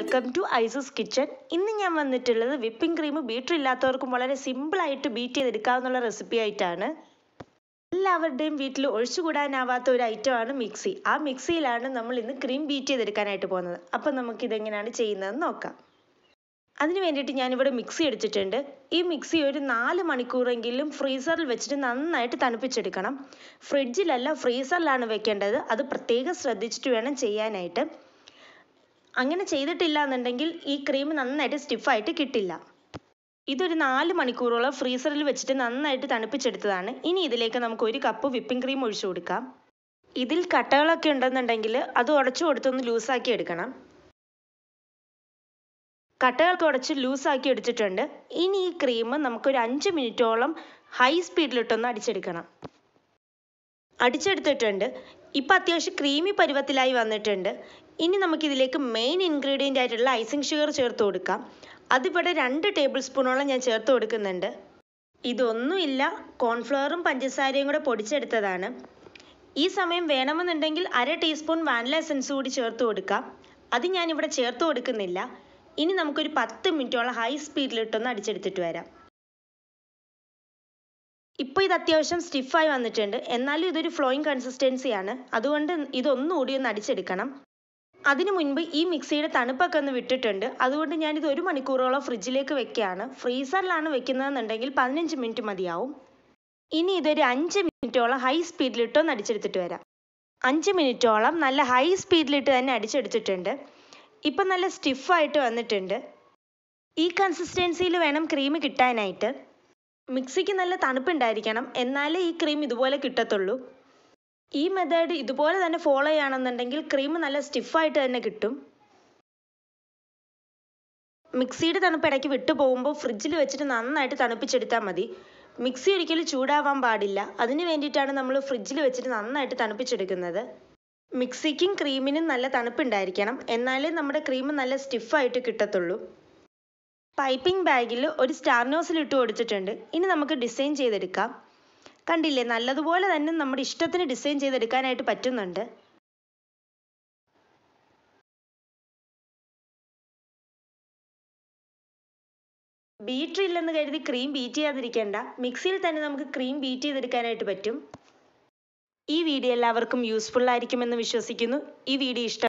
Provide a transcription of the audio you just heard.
welcome to ഐസസ് kitchen ഇന്ന് ഞാൻ വന്നിട്ടുള്ളത് വിപ്പിംഗ് ക്രീം ബീറ്റർ ഇല്ലാത്തവർക്കും വളരെ സിമ്പിളായിട്ട് ബീറ്റ് ചെയ്തെടുക്കാവുന്ന റെസിപ്പി ആയിട്ടാണ് എല്ലാവരുടെയും വീട്ടിൽ ഒഴിച്ചുകൂടാനാവാത്ത ഒരു ഐറ്റമാണ് മിക്സി ആ മിക്സിയിലാണ് നമ്മൾ ഇന്ന് ക്രീം ബീറ്റ് ചെയ്തെടുക്കാനായിട്ട് പോകുന്നത് അപ്പം നമുക്ക് ഇതെങ്ങനെയാണ് ചെയ്യുന്നതെന്ന് നോക്കാം അതിന് വേണ്ടിയിട്ട് ഞാനിവിടെ മിക്സി എടുത്തിട്ടുണ്ട് ഈ മിക്സി ഒരു നാല് മണിക്കൂറെങ്കിലും ഫ്രീസറിൽ വെച്ചിട്ട് നന്നായിട്ട് തണുപ്പിച്ചെടുക്കണം ഫ്രിഡ്ജിലല്ല ഫ്രീസറിലാണ് വെക്കേണ്ടത് അത് പ്രത്യേകം ശ്രദ്ധിച്ചിട്ട് വേണം ചെയ്യാനായിട്ട് അങ്ങനെ ചെയ്തിട്ടില്ല എന്നുണ്ടെങ്കിൽ ഈ ക്രീം നന്നായിട്ട് സ്റ്റിഫായിട്ട് കിട്ടില്ല ഇതൊരു നാല് മണിക്കൂറോളം ഫ്രീസറിൽ വെച്ചിട്ട് നന്നായിട്ട് തണുപ്പിച്ചെടുത്തതാണ് ഇനി ഇതിലേക്ക് നമുക്ക് ഒരു കപ്പ് വിപ്പിംഗ് ക്രീം ഒഴിച്ചു കൊടുക്കാം ഇതിൽ കട്ടകളൊക്കെ ഉണ്ടെന്നുണ്ടെങ്കിൽ അത് ഉടച്ചു കൊടുത്തൊന്ന് ലൂസാക്കി എടുക്കണം കട്ടകളൊക്കെ ഉടച്ച് ലൂസാക്കി എടുത്തിട്ടുണ്ട് ഇനി ഈ ക്രീം നമുക്കൊരു അഞ്ച് മിനിറ്റോളം ഹൈ സ്പീഡിലിട്ടൊന്ന് അടിച്ചെടുക്കണം അടിച്ചെടുത്തിട്ടുണ്ട് ഇപ്പം അത്യാവശ്യം ക്രീമി പരുവത്തിലായി വന്നിട്ടുണ്ട് ഇനി നമുക്കിതിലേക്ക് മെയിൻ ഇൻഗ്രീഡിയൻ്റ് ആയിട്ടുള്ള ഐസിങ് ഷുഗർ ചേർത്ത് കൊടുക്കാം അതിവിടെ രണ്ട് ടേബിൾ സ്പൂണോളം ഞാൻ ചേർത്ത് കൊടുക്കുന്നുണ്ട് ഇതൊന്നുമില്ല കോൺഫ്ലവറും പഞ്ചസാരയും കൂടെ പൊടിച്ചെടുത്തതാണ് ഈ സമയം വേണമെന്നുണ്ടെങ്കിൽ അര ടീസ്പൂൺ വാനില എസൻസ് കൂടി ചേർത്ത് കൊടുക്കാം അത് ഞാനിവിടെ ചേർത്ത് കൊടുക്കുന്നില്ല ഇനി നമുക്കൊരു പത്ത് മിനിറ്റോളം ഹൈ സ്പീഡിലിട്ടൊന്ന് അടിച്ചെടുത്തിട്ട് വരാം ഇപ്പോൾ ഇത് അത്യാവശ്യം സ്റ്റിഫായി വന്നിട്ടുണ്ട് എന്നാലും ഇതൊരു ഫ്ലോയിങ് കൺസിസ്റ്റൻസിയാണ് അതുകൊണ്ട് ഇതൊന്നുകൂടി ഒന്ന് അടിച്ചെടുക്കണം അതിനു മുൻപ് ഈ മിക്സിയുടെ തണുപ്പൊക്കെ ഒന്ന് വിട്ടിട്ടുണ്ട് അതുകൊണ്ട് ഞാനിത് ഒരു മണിക്കൂറോളം ഫ്രിഡ്ജിലേക്ക് വെക്കുകയാണ് ഫ്രീസറിലാണ് വെക്കുന്നതെന്നുണ്ടെങ്കിൽ പതിനഞ്ച് മിനിറ്റ് മതിയാവും ഇനി ഇതൊരു അഞ്ച് മിനിറ്റോളം ഹൈ സ്പീഡിലിട്ടൊന്ന് അടിച്ചെടുത്തിട്ട് വരാം അഞ്ച് മിനിറ്റോളം നല്ല ഹൈ സ്പീഡിലിട്ട് തന്നെ അടിച്ചെടുത്തിട്ടുണ്ട് ഇപ്പം നല്ല സ്റ്റിഫായിട്ട് വന്നിട്ടുണ്ട് ഈ കൺസിസ്റ്റൻസിയിൽ വേണം ക്രീം കിട്ടാനായിട്ട് മിക്സിക്ക് നല്ല തണുപ്പുണ്ടായിരിക്കണം എന്നാലേ ഈ ക്രീം ഇതുപോലെ കിട്ടത്തുള്ളൂ ഈ മെത്തേഡ് ഇതുപോലെ തന്നെ ഫോളോ ചെയ്യുകയാണെന്നുണ്ടെങ്കിൽ ക്രീം നല്ല സ്റ്റിഫായിട്ട് തന്നെ കിട്ടും മിക്സിയുടെ തണുപ്പ് ഇടയ്ക്ക് വിട്ടു പോകുമ്പോൾ ഫ്രിഡ്ജിൽ വെച്ചിട്ട് നന്നായിട്ട് തണുപ്പിച്ചെടുത്താൽ മതി മിക്സി ഒരിക്കലും ചൂടാവാൻ പാടില്ല അതിന് വേണ്ടിയിട്ടാണ് നമ്മൾ ഫ്രിഡ്ജിൽ വെച്ചിട്ട് നന്നായിട്ട് തണുപ്പിച്ചെടുക്കുന്നത് മിക്സിക്കും ക്രീമിനും നല്ല തണുപ്പുണ്ടായിരിക്കണം എന്നാലേ നമ്മുടെ ക്രീം നല്ല സ്റ്റിഫായിട്ട് കിട്ടത്തുള്ളൂ പൈപ്പിംഗ് ബാഗിൽ ഒരു സ്റ്റാർ നോസിൽ ഇട്ട് കൊടുത്തിട്ടുണ്ട് ഇനി നമുക്ക് ഡിസൈൻ ചെയ്തെടുക്കാം കണ്ടില്ലേ നല്ലതുപോലെ തന്നെ നമ്മുടെ ഇഷ്ടത്തിന് ഡിസൈൻ ചെയ്തെടുക്കാനായിട്ട് പറ്റുന്നുണ്ട് ബീറ്റർ ഇല്ലെന്ന് കരുതി ക്രീം ബീറ്റ് ചെയ്യാതിരിക്കേണ്ട മിക്സിയിൽ തന്നെ നമുക്ക് ക്രീം ബീറ്റ് ചെയ്തെടുക്കാനായിട്ട് പറ്റും ഈ വീഡിയോ എല്ലാവർക്കും യൂസ്ഫുൾ ആയിരിക്കുമെന്ന് വിശ്വസിക്കുന്നു ഈ വീഡിയോ ഇഷ്ടം